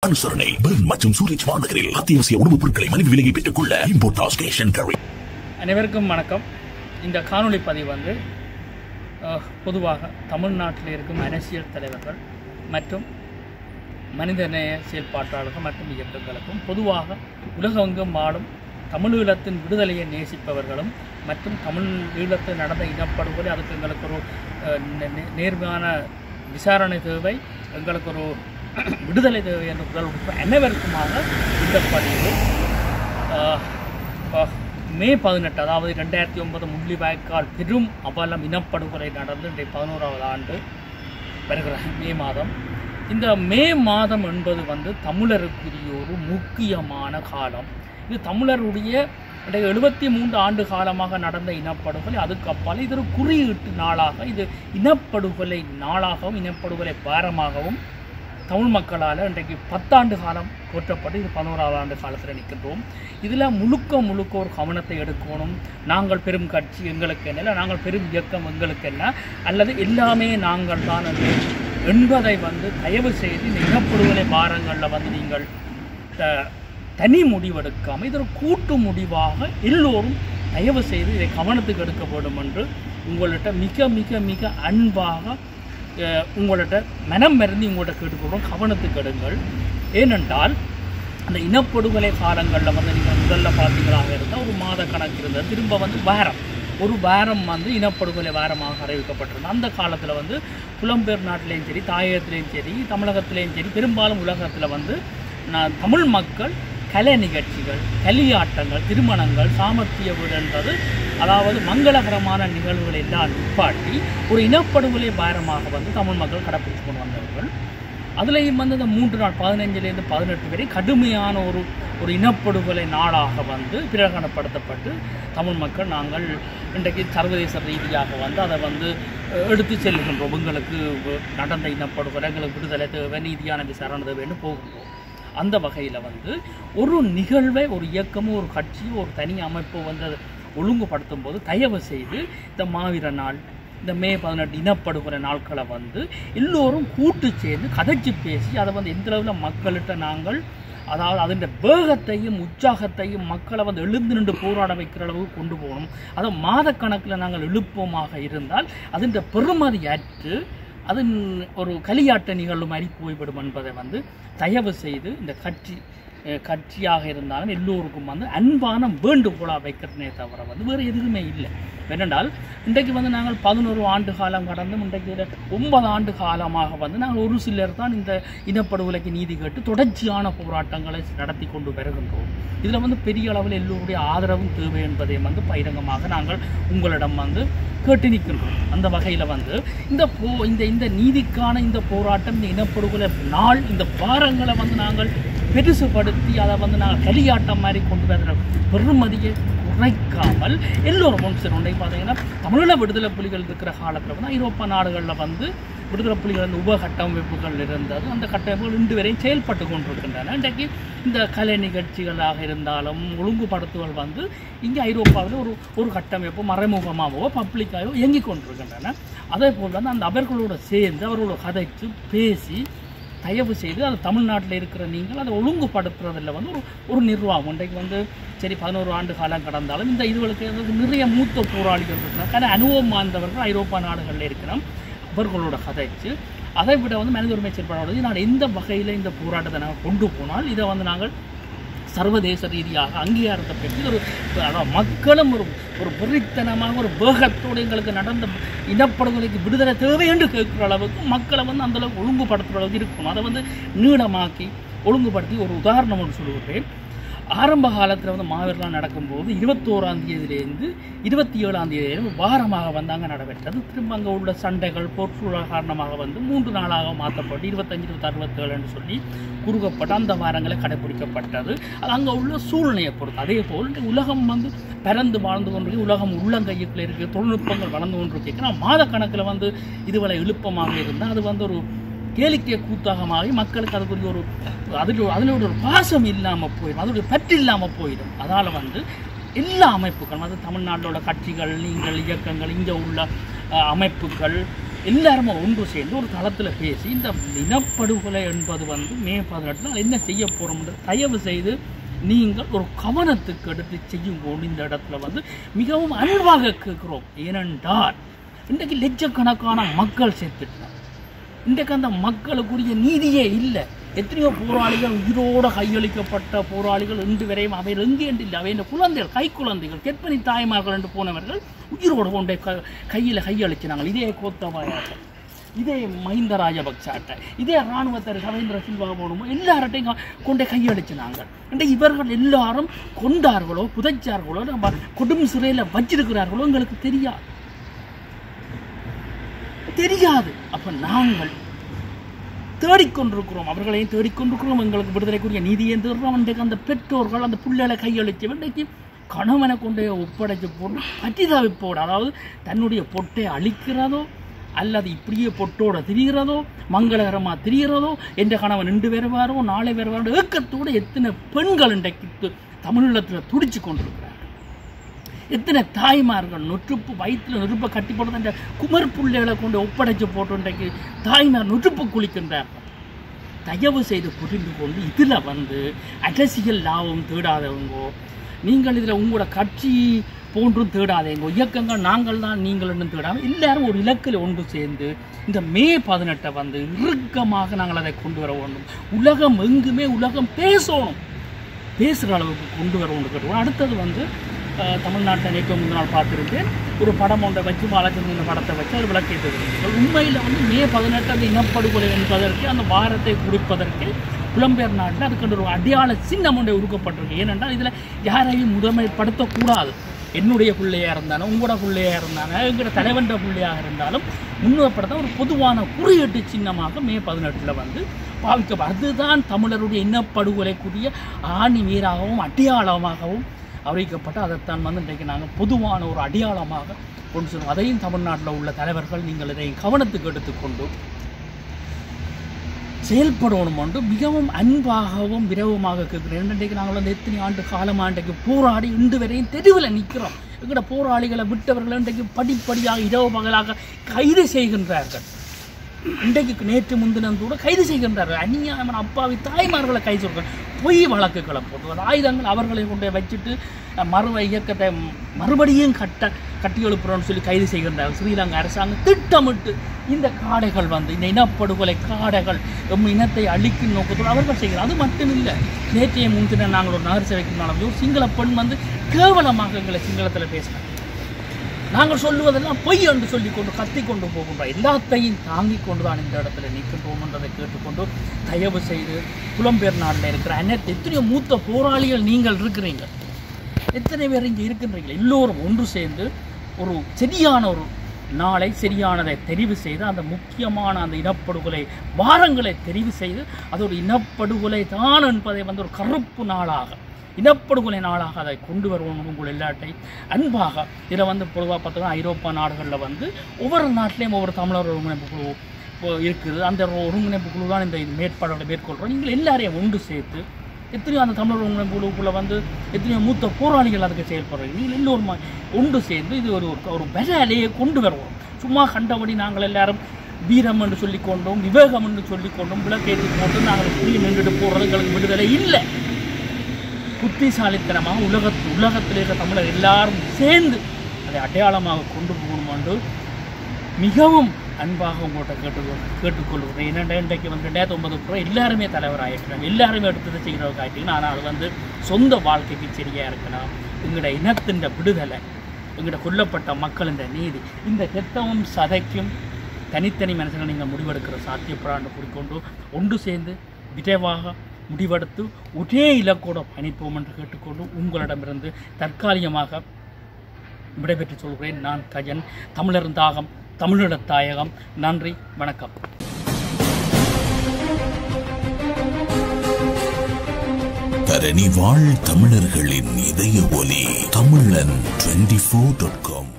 அனுசரணை பெர்ன் மற்றும் சூரிச் வானகரில் அத்தியாவசிய உணவுப் பொருட்களை மலிவு விலையை பெற்றுக் கொள்ள இம்போர்டாஸ் கேஷ் அண்ட் கேரி அனைவருக்கும் வணக்கம் இந்த காணொளி பதிவு வந்து அஹ், பொதுவாக தமிழ்நாட்டில் இருக்கும் அரசியல் தலைவர்கள் மற்றும் மனிதநேய செயல்பாட்டாளர்கள் மற்றும் இயக்கங்களுக்கும் பொதுவாக உலகெங்கும் வாழும் தமிழீழத்தின் விடுதலையை நேசிப்பவர்களும் மற்றும் தமிழ் ஈழத்தில் நடந்த இனப்படுகொலை அதுக்கு எங்களுக்கு ஒரு அஹ், நே- நே- நேர்மையான விசாரணை தேவை எங்களுக்கு ஒரு விடுதலை தேவை என்ற குரல் கொடுப்ப அனைவருக்குமாக இந்த பதிவு ஆஹ், ஆஹ், மே பதினெட்டு அதாவது ரெண்டாயிரத்தி ஒன்பது முள்ளிவாய்க்கால் பெரும் அபலம் இனப்படுகொலை நடந்து இன்றைய பதினோராவது ஆண்டு வருகிற மே மாதம் இந்த மே மாதம் என்பது வந்து தமிழருக்குரிய ஒரு முக்கியமான காலம் இது தமிழருடைய இன்றைய எழுபத்தி மூன்று ஆண்டு காலமாக நடந்த இனப்படுகொலை அதுக்கு அப்பால் இது ஒரு குறியீட்டு நாளாக இது இனப்படுகொலை நாளாகவும் இனப்படுகொலை வாரமாகவும் தமிழ் மக்களால் இன்றைக்கு பத்தாண்டு காலம் போற்றப்பட்டு இது பதினோராவது ஆண்டு காலத்தில் நிற்கின்றோம் இதில் முழுக்க முழுக்க ஒரு கவனத்தை எடுக்கணும் நாங்கள் பெரும் கட்சி எங்களுக்கு என்ன இல்லை நாங்கள் பெரும் இயக்கம் எங்களுக்கு என்ன அல்லது எல்லாமே நாங்கள் தான் என்று என்பதை வந்து தயவு செய்து இந்த இனப்படுகொலை வாரங்களில் வந்து நீங்கள் த- தனி முடிவெடுக்காமல் இது ஒரு கூட்டு முடிவாக எல்லோரும் தயவு செய்து இதை கவனத்துக்கு எடுக்க வேண்டும் என்று உங்கள்கிட்ட மிக மிக மிக அன்பாக அஹ், உங்கள்கிட்ட மனம் மறந்து உங்கள்கிட்ட கேட்டுக்கொள்கிறோம் கவனத்துக்கு எடுங்கள் ஏனென்றால் அந்த இனப்படுகொலை காலங்களில் வந்து நீங்கள் முதல்ல பார்த்தீங்களாக இருந்தால் ஒரு மாத கணக்கு இருந்தது திரும்ப வந்து வாரம் ஒரு வாரம் வந்து இனப்படுகொலை வாரமாக அறிவிக்கப்பட்டிருந்தது அந்த காலத்தில் வந்து புலம்பெயர் நாட்டிலையும் சரி தாயகத்திலையும் சரி தமிழகத்திலையும் சரி பெரும்பாலும் உலகத்தில் வந்து நான் தமிழ் மக்கள் கலை நிகழ்ச்சிகள் கலியாட்டங்கள் திருமணங்கள் சாமர்த்திய வீடுன்றது அதாவது மங்களகரமான நிகழ்வுகளை எல்லாம் நிப்பாட்டி ஒரு இனப்படுகொலை பாரமாக வந்து தமிழ் மக்கள் கடைப்பிடித்து கொண்டு வந்தவர்கள் அதுலேயும் வந்து இந்த மூன்று நாள் பதினஞ்சுலேருந்து பதினெட்டு வரை கடுமையான ஒரு ஒரு இனப்படுகொலை நாளாக வந்து பிரகடனப்படுத்தப்பட்டு தமிழ் மக்கள் நாங்கள் இன்றைக்கு சர்வதேச ரீதியாக வந்து அதை வந்து அஹ், எடுத்து செல்கின்றோம் எங்களுக்கு நடந்த இனப்படுகொலை எங்களுக்கு விடுதலை தேவை நீதியான விசாரணை தேவைன்னு போகின்றோம் அந்த வகையில் வந்து ஒரு நிகழ்வை ஒரு இயக்கமோ ஒரு கட்சியோ ஒரு தனி அமைப்போ வந்து அதை ஒழுங்குபடுத்தும் போது தயவு செய்து இந்த மாவீர நாள் இந்த மே பதினெட்டு இனப்படுகொலை நாட்களை வந்து எல்லோரும் கூட்டு சேர்ந்து கதைச்சு பேசி அதை வந்து எந்த அளவில் மக்கள்கிட்ட நாங்கள் அதாவது அதன் வேகத்தையும் உற்சாகத்தையும் மக்களை வந்து எழுந்து நின்று போராட வைக்கிற அளவுக்கு கொண்டு போகணும் அதை மாதக்கணக்கில் நாங்கள் எழுப்போமாக இருந்தால் அதன் பெருமதி அற்று அது ஒரு களியாட்ட நிகழ்வு மாதிரி போய்விடும் என்பதை வந்து தயவு செய்து இந்த கட்சி அஹ், கட்சியாக இருந்தாலும் எல்லோருக்கும் வந்து அன்பான வேண்டுகோளாக வைக்கிறனே தவிர வந்து வேறு எதுவுமே இல்லை ஏனென்றால் இன்றைக்கு வந்து நாங்கள் பதினோரு ஆண்டு காலம் கடந்தும் இன்றைக்கு இதில் ஒன்பது ஆண்டு காலமாக வந்து நாங்கள் ஒரு சிலர் தான் இந்த இனப்படுகொலைக்கு நீதி கேட்டு தொடர்ச்சியான போராட்டங்களை நடத்தி கொண்டு வருகின்றோம் இதில் வந்து பெரிய அளவில் எல்லோருடைய ஆதரவும் தேவை என்பதை வந்து பகிரங்கமாக நாங்கள் உங்களிடம் வந்து கேட்டு நிற்கின்றோம் அந்த வகையில் வந்து இந்த போ இந்த இந்த நீதிக்கான இந்த போராட்டம் இந்த இனப்படுகொலை நாள் இந்த வாரங்களை வந்து நாங்கள் பெருசுபடுத்தி அதை வந்து நாங்கள் களியாட்டம் மாதிரி கொண்டு வர பெருமதியை குறைக்காமல் எல்லோரும் ஒன்று சேரும் இன்றைக்கு பார்த்தீங்கன்னா தமிழீழ விடுதலை புலிகள் இருக்கிற காலத்தில் வந்து ஐரோப்பா நாடுகளில் வந்து விடுதலை புலிகள் அந்த உப கட்டமைப்புகள் இருந்தது அந்த கட்டமைப்புகள் இன்று வரை செயல்பட்டு கொண்டிருக்கின்றன இன்றைக்கு இந்த கலை நிகழ்ச்சிகளாக இருந்தாலும் ஒழுங்குபடுத்துதல் வந்து இங்கே ஐரோப்பாவில் ஒரு ஒரு கட்டமைப்பு மறைமுகமாகவோ பப்ளிக்காகவோ இயங்கிக் கொண்டிருக்கின்றன அதே போல் வந்து அந்த அவர்களோட சேர்ந்து அவர்களோட கதைச்சு பேசி தயவு செய்து அது தமிழ்நாட்டில் இருக்கிற நீங்கள் அதை ஒழுங்குபடுத்துறதில் வந்து ஒரு ஒரு நிர்வாகம் இன்றைக்கு வந்து சரி பதினோரு ஆண்டு காலம் கடந்தாலும் இந்த இதுகளுக்கு வந்து நிறைய மூத்த போராளிகள் இருக்கிறாங்க ஆனால் அனுபவம் வாய்ந்தவர்கள் ஐரோப்பா நாடுகளில் இருக்கிறோம் அவர்களோட கதைச்சு அதை விட வந்து மனித உரிமை செயற்பாடு நான் எந்த வகையில் இந்த போராட்டத்தை நாங்கள் கொண்டு போனால் இதை வந்து நாங்கள் சர்வதேச ரீதியாக அங்கீகாரத்தை பெற்று ஒரு அதாவது மக்களும் ஒரு ஒரு வெறித்தனமாக ஒரு வேகத்தோடு எங்களுக்கு நடந்த இனப்படுகொலைக்கு விடுதலை தேவை என்று கேட்குற அளவுக்கு மக்களை வந்து அந்த அளவுக்கு ஒழுங்குபடுத்துகிற அளவுக்கு இருக்கணும் அதை வந்து நீளமாக்கி ஒழுங்குபடுத்தி ஒரு உதாரணம் ஒன்று சொல்லுகிறேன் ஆரம்ப காலத்தில் வந்து மாவீரலாம் நடக்கும்போது இருபத்தோராம் தேதியிலேருந்து இருபத்தி ஏழாம் தேதி வாரமாக வந்து அங்கே நடைபெற்றது திரும்ப அங்கே உள்ள சண்டைகள் பொருட்சூழல் காரணமாக வந்து மூன்று நாளாக மாற்றப்பட்டு இருபத்தஞ்சு இருபத்தாறு இருபத்தேழுன்னு சொல்லி குறுக்கப்பட்டு அந்த வாரங்களை கடைபிடிக்கப்பட்டது அது அங்கே உள்ள சூழ்நிலையை பொறுத்து அதே போல் இந்த உலகம் வந்து பிறந்து வாழ்ந்து கொண்டிருக்கு உலகம் உள்ளங்கையுக்குள்ள இருக்குது தொழில்நுட்பங்கள் வளர்ந்து கொண்டிருக்கு ஆனால் மாதக்கணக்கில் வந்து இதுவரை எழுப்பமாக இருந்தால் அது வந்து ஒரு கேளிக்கை கூத்தாக மாறி மக்களுக்கு அதுக்குரிய ஒரு அதில் அதில் ஒரு பாசம் இல்லாமல் போயிடும் அதோடைய பற்று இல்லாமல் போயிடும் அதால் வந்து எல்லா அமைப்புகள் அது தமிழ்நாட்டோட கட்சிகள் நீங்கள் இயக்கங்கள் இங்கே உள்ள அஹ், அமைப்புகள் எல்லாருமே ஒன்று சேர்ந்து ஒரு தளத்தில் பேசி இந்த இனப்படுகொலை என்பது வந்து மே பதினெட்டில் என்ன செய்ய போகிறோம்ன்ற தயவு செய்து நீங்கள் ஒரு கவனத்துக்கு எடுத்து செய்யும் போது இந்த இடத்துல வந்து மிகவும் அன்பாக கேட்கிறோம் ஏனென்றால் இன்றைக்கு லட்சக்கணக்கான மக்கள் செத்துட்டாங்க இன்றைக்கு அந்த மக்களுக்குரிய நீதியே இல்லை எத்தனையோ போராளிகள் உயிரோட கையளிக்கப்பட்ட போராளிகள் இன்று வரையும் அவையில் எங்கே என்று இல்லை அவை இந்த குழந்தைகள் கை குழந்தைகள் கெற்பனி தாய்மார்கள் என்று போனவர்கள் உயிரோடு கொண்டே க கையில் கையளிச்சினாங்க இதே கோத்தபாயாக இதே மஹிந்த ராஜபக்சாட்ட இதே இராணுவத்தர் ரவீந்திர சில்வா போடுமோ எல்லார்ட்டையும் க- கொண்டே கையளிச்சினாங்க இன்றைக்கு இவர்கள் எல்லாரும் கொண்டார்களோ புதைச்சார்களோ நம்ம கொடும் சிறையில் வச்சிருக்கிறார்களோ எங்களுக்கு தெரியாது தெரியாது அப்ப நாங்கள் தேடிக்கொண்டிருக்கிறோம் அவர்களையும் தேடிக்கொண்டிருக்கிறோம் எங்களுக்கு விடுதலைக்குரிய நீதியை தேடுறோம் இன்றைக்கு அந்த பெற்றோர்கள் அந்த பிள்ளைகளை கையளிச்சு இன்றைக்கு கணவனை கொண்டு ஒப்படைச்சு போட்டு பரிதாபிப்போடு அதாவது தன்னுடைய பொட்டை அழிக்கிறதோ அல்லது இப்படியே பொட்டோட திரிகிறதோ மங்களகரமாக திரிகிறதோ என்ற கணவன் நின்று வருவாரோ நாளை வருவாரோ ஏக்கத்தோடு எத்தனை பெண்கள் இன்றைக்கு து- தமிழீழத்தில் துடிச்சு கொண்டிருக்கிறார்கள் எத்தனை தாய்மார்கள் நொற்றுப்பு வயிற்றில் நெருப்பை கட்டி போட்டு அந்த குமர் புள்ளைகளை கொண்டு ஒப்படைச்சு போட்டு இன்றைக்கு தாய்மார் நொற்றுப்பு குளிக்கின்றார்கள் தயவு செய்து புரிந்து கொண்டு இதில் வந்து அரசியல் லாபம் தேடாதவங்கோ நீங்கள் இதில் உங்களோட கட்சி போன்றும் தேடாதேங்கோ இயக்கங்கள் நாங்கள் தான் நீங்கள் இன்னும் தேடாமல் எல்லாரும் ஒரு இலக்கில் ஒன்று சேர்ந்து இந்த மே பதினெட்டை வந்து இறுக்கமாக நாங்கள் அதை கொண்டு வர வேண்டும் உலகம் எங்குமே உலகம் பேசணும் பேசுகிற அளவுக்கு கொண்டு வர ஒன்று கேட்டுக்கணும் அடுத்தது வந்து அஹ், தமிழ்நாட்டை நேற்று முந்தின நாள் பார்த்துருந்தேன் ஒரு படம் ஒன்றை வச்சு பாலச்சந்திரன் இந்த படத்தை வச்சு அது விளக்கேற்றுகிறது உண்மையில் வந்து மே பதினெட்டு அந்த இனப்படுகொலை என்பதற்கு அந்த வாரத்தை குறிப்பதற்கு புலம்பெயர் நாட்டில் அதுக்கு ஒரு அடையாள சின்னம் ஒன்றை உருக்கப்பட்டிருக்கு ஏனென்றால் இதில் யாரையும் முதன்மைப்படுத்தக்கூடாது என்னுடைய பிள்ளையாக இருந்தாலும் உங்களோட பிள்ளையாக இருந்தாலும் எங்களோட தலைவன்ற பிள்ளையாக இருந்தாலும் முன்னுறப்படுத்த ஒரு பொதுவான குறியீட்டு சின்னமாக மே பதினெட்டில் வந்து பாவிக்க அதுதான் தமிழருடைய இனப்படுகொலைக்குரிய ஆணி வீராகவும் அடையாளமாகவும் அறிவிக்கப்பட்டு அதைத்தான் வந்து இன்றைக்கு நாங்கள் பொதுவான ஒரு அடையாளமாக கொண்டு செல்வோம் அதையும் தமிழ்நாட்டில் உள்ள தலைவர்கள் நீங்கள் இதை கவனத்துக்கு எடுத்துக்கொண்டு செயல்படணும் என்று மிகவும் அன்பாகவும் விரைவுமாக கேட்கிறேன் இன்றைக்கு நாங்கள் வந்து எத்தனை ஆண்டு காலமாக இன்றைக்கு போராடி இன்று வரையும் தெருவில் நிற்கிறோம் எங்களோட போராளிகளை விட்டவர்கள் இன்றைக்கு படிப்படியாக இரவு பகலாக கைது செய்கின்றார்கள் இன்றைக்கு நேற்று முன்தினம் கூட கைது செய்கின்றார்கள் அந்நியமான அப்பாவி தாய்மார்களை கைது சொல்கிறார் பொய் வழக்குகளை போட்டு ஆயுதங்கள் அவர்களை கொண்டு வச்சுட்டு அஹ், மறுவ இயக்கத்தை மறுபடியும் கட்ட கட்டி எழுப்புறோம்னு சொல்லி கைது செய்கின்றார்கள் ஸ்ரீலங்கா அரசாங்கம் திட்டமிட்டு இந்த காடைகள் வந்து இந்த இனப்படுகொலை காடைகள் எம் இனத்தை அழிக்கும் நோக்கத்தோடு அவர்கள் செய்கிறார் அது மட்டும் இல்லை நேற்றைய முன்தினம் நாங்கள் ஒரு நகர் சேவைக்கு நடந்து ஒரு சிங்கள பெண் வந்து கேவலமாக எங்களை சிங்களத்தில் பேசினார் நாங்கள் சொல்லுவதெல்லாம் பொய் என்று சொல்லிக்கொண்டு கத்தி கொண்டு போகின்றோம் எல்லாத்தையும் தாங்கிக் கொண்டு தான் இந்த இடத்துல நிற்கின்றோம் என்றதை கேட்டுக்கொண்டு தயவு செய்து புலம்பெயர் நாட்டில் இருக்கிற அனைத்து எத்தனையோ மூத்த போராளிகள் நீங்கள் இருக்கிறீங்க எத்தனை பேர் இங்கே இருக்கின்றீங்க எல்லோரும் ஒன்று சேர்ந்து ஒரு சரியான ஒரு நாளை சரியானதை தெரிவு செய்து அந்த முக்கியமான அந்த இனப்படுகொலை வாரங்களை தெரிவு செய்து அது ஒரு இனப்படுகொலை தான் என்பதை வந்து ஒரு கருப்பு நாளாக இனப்படுகொலை நாளாக அதை கொண்டு வருவோம் உங்கள் எல்லாட்டை அன்பாக இதில் வந்து பொதுவாக பார்த்தோம்னா ஐரோப்பா நாடுகளில் வந்து ஒவ்வொரு நாட்டிலையும் ஒவ்வொரு தமிழர் ஒருங்கிணைப்பு குழு இப்போ இருக்குது அந்த ஒருங்கிணைப்பு குழு தான் இந்த மேற்பாடுகளை மேற்கொள்கிறோம் நீங்கள் எல்லாரையும் ஒன்று சேர்த்து எத்தனையோ அந்த தமிழர் ஒருங்கிணைப்பு குழுக்குள்ளே வந்து எத்தனையோ மூத்த போராளிகள் அதுக்கு செயல்படுறீங்க நீங்கள் எல்லோரும் ஒன்று சேர்ந்து இது ஒரு ஒரு- ஒரு வேலையை கொண்டு வருவோம் சும்மா கண்டபடி நாங்கள் எல்லாரும் வீரம் என்று சொல்லிக்கொண்டோம் விவேகம் என்று சொல்லிக்கொண்டோம் விளக்கேற்றி போட்டு நாங்கள் புரிய நின்றுட்டு போகிறது எங்களுக்கு விடுதலை இல்லை புத்திசாலித்தனமாக உலக உலகத்தில் இருக்கிற தமிழர் எல்லாரும் சேர்ந்து அதை அடையாளமாக கொண்டு போகணும் என்று மிகவும் அன்பாக உங்கள்கிட்ட கேட்டு கேட்டுக்கொள்கிறேன் ஏன்னா இன்றைக்கு வந்து ரெண்டாயிரத்தி ஒன்பது கூட எல்லாருமே தலைவராகிட்டோம் எல்லாருமே எடுத்தது செய்கிறவங்க ஆகிட்டீங்கன்னா ஆனால் அது வந்து சொந்த வாழ்க்கைக்கு சரியாக இருக்கலாம் எங்களோட இனத்தின் விடுதலை எங்களோட கொல்லப்பட்ட மக்களின் நீதி இந்த கெத்தவும் சதைக்கும் தனித்தனி மனுஷங்களை நீங்கள் முடிவெடுக்கிற சாத்தியப்படாண்டு கூறிக்கொண்டு ஒன்று சேர்ந்து விரைவாக முடிவெடுத்து ஒரே இலக்கோட பயணிப்போம் என்று கேட்டுக்கொண்டு உங்களிடமிருந்து தற்காலிகமாக விடைபெற்று சொல்கிறேன் நான் கஜன் தமிழர் தாகம் தமிழீழ தாயகம் நன்றி வணக்கம் தரணி வாழ் தமிழர்களின் இதய ஒலி தமிழன் டுவெண்டி ஃபோர் டாட் காம்